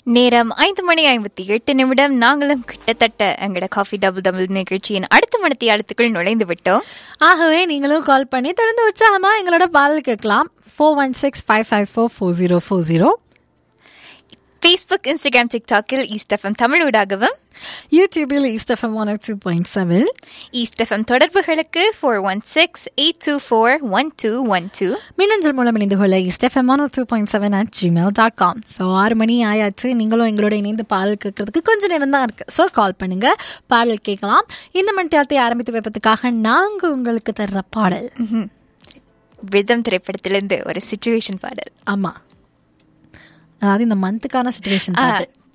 நேரம் ஐந்து மணி ஐம்பத்தி எட்டு நிமிடம் நாங்களும் கிட்டத்தட்ட எங்களோட காஃபி டபுள் டபுள் நிகழ்ச்சியின் அடுத்த மணத்தி அடுத்துக்குள் நுழைந்து விட்டோம் ஆகவே நீங்களும் கால் பண்ணி தொடர்ந்து உற்சாகமா எங்களோட பாடல் கேட்கலாம் four one six five five four four zero four zero Facebook Instagram டிக்டாக்கில் ஈஸ்ட் எஃப்எம் தமிழ் ஊடாகவும் யூடியூபில் East FM one two point seven East FM தொடர்புகளுக்கு four one six eight two four one two one two மின்னஞ்சல் மூலம் இணைந்து கொள்ள East FM one two point seven at Gmail dot com so ஆறு மணி ஆயாச்சு நீங்களும் எங்களோட இணைந்து பாடல் கேட்கறதுக்கு கொஞ்சம் நேரம் தான் இருக்கு ஸோ கால் பண்ணுங்க பாடல் கேட்கலாம் இந்த மணித்தியாலத்தை ஆரம்பித்து வைப்பதற்காக நாங்கள் உங்களுக்கு தர்ற பாடல் விதம் திரைப்படத்திலிருந்து ஒரு சிச்சுவேஷன் பாடல் ஆமா அதாவது இந்த மந்த்துக்கான சுச்சுவேஷன் பாட்டு